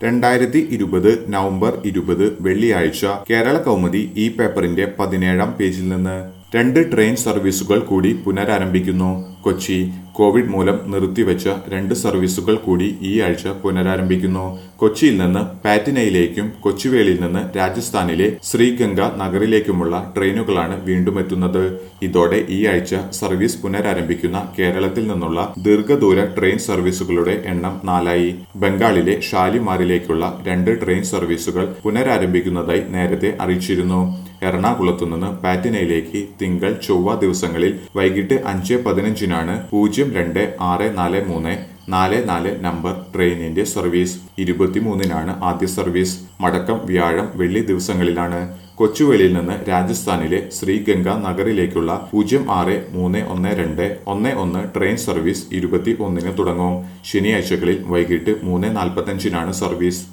രണ്ടായിരത്തി ഇരുപത് നവംബർ ഇരുപത് വെള്ളിയാഴ്ച കേരള കൗമുദി ഈ പേപ്പറിന്റെ പതിനേഴാം പേജിൽ നിന്ന് രണ്ട് ട്രെയിൻ സർവീസുകൾ കൂടി പുനരാരംഭിക്കുന്നു കൊച്ചി കോവിഡ് മൂലം നിർത്തിവെച്ച രണ്ട് സർവീസുകൾ കൂടി ഈ ആഴ്ച പുനരാരംഭിക്കുന്നു കൊച്ചിയിൽ നിന്ന് പാറ്റിനയിലേക്കും കൊച്ചുവേളിയിൽ നിന്ന് രാജസ്ഥാനിലെ ശ്രീഗംഗ നഗറിലേക്കുമുള്ള ട്രെയിനുകളാണ് വീണ്ടും എത്തുന്നത് ഇതോടെ ഈ ആഴ്ച സർവീസ് പുനരാരംഭിക്കുന്ന കേരളത്തിൽ നിന്നുള്ള ദീർഘദൂര ട്രെയിൻ സർവീസുകളുടെ എണ്ണം നാലായി ബംഗാളിലെ ഷാലിമാറിലേക്കുള്ള രണ്ട് ട്രെയിൻ സർവീസുകൾ പുനരാരംഭിക്കുന്നതായി നേരത്തെ അറിയിച്ചിരുന്നു എറണാകുളത്തു നിന്ന് പാറ്റിനയിലേക്ക് തിങ്കൾ ചൊവ്വ ദിവസങ്ങളിൽ വൈകിട്ട് അഞ്ച് പതിനഞ്ചിനാണ് പൂജ്യം രണ്ട് ആറ് നാല് മൂന്ന് നാല് നാല് നമ്പർ ട്രെയിനിന്റെ സർവീസ് ഇരുപത്തിമൂന്നിനാണ് ആദ്യ സർവീസ് മടക്കം വ്യാഴം വെള്ളി ദിവസങ്ങളിലാണ് കൊച്ചുവേളിയിൽ നിന്ന് രാജസ്ഥാനിലെ ശ്രീഗംഗ നഗറിലേക്കുള്ള പൂജ്യം ആറ് മൂന്ന് ഒന്ന് രണ്ട് ഒന്ന് ഒന്ന് ട്രെയിൻ സർവീസ് ഇരുപത്തി ഒന്നിന് തുടങ്ങും ശനിയാഴ്ചകളിൽ വൈകിട്ട് മൂന്ന് നാൽപ്പത്തഞ്ചിനാണ് സർവീസ്